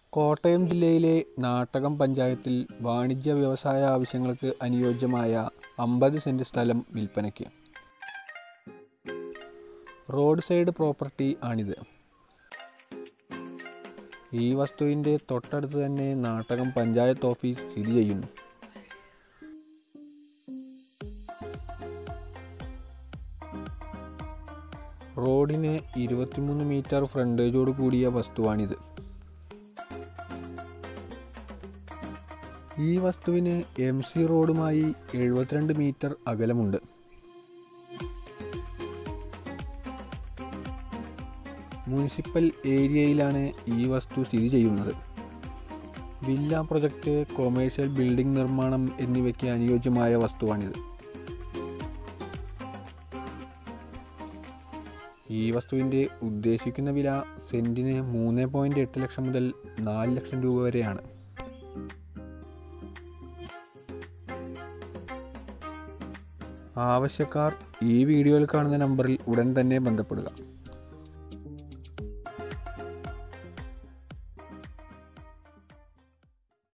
കോട്ടയം ജില്ലയിലെ നാട്ടകം പഞ്ചായത്തിൽ വാണിജ്യ വ്യവസായ ആവശ്യങ്ങൾക്ക് അനുയോജ്യമായ അമ്പത് സെൻറ് സ്ഥലം വിൽപ്പനയ്ക്ക് റോഡ് സൈഡ് പ്രോപ്പർട്ടി ആണിത് ഈ വസ്തുവിൻ്റെ തൊട്ടടുത്ത് തന്നെ നാട്ടകം പഞ്ചായത്ത് ഓഫീസ് സ്ഥിതി ചെയ്യുന്നു റോഡിന് ഇരുപത്തിമൂന്ന് മീറ്റർ ഫ്രണ്ടേജോട് കൂടിയ വസ്തുവാണിത് ഈ വസ്തുവിന് എം സി റോഡുമായി എഴുപത്തിരണ്ട് മീറ്റർ അകലമുണ്ട് മുനിസിപ്പൽ ഏരിയയിലാണ് ഈ വസ്തു സ്ഥിതി ചെയ്യുന്നത് വില്ല പ്രൊജക്റ്റ് കൊമേഴ്ഷ്യൽ ബിൽഡിംഗ് നിർമ്മാണം എന്നിവയ്ക്ക് അനുയോജ്യമായ വസ്തുവാണിത് ഈ വസ്തുവിൻ്റെ ഉദ്ദേശിക്കുന്ന വില സെൻറ്റിന് മൂന്ന് പോയിൻറ്റ് എട്ട് ലക്ഷം മുതൽ നാല് ലക്ഷം രൂപ വരെയാണ് ആവശ്യക്കാർ ഈ വീഡിയോയിൽ കാണുന്ന നമ്പറിൽ ഉടൻ തന്നെ ബന്ധപ്പെടുക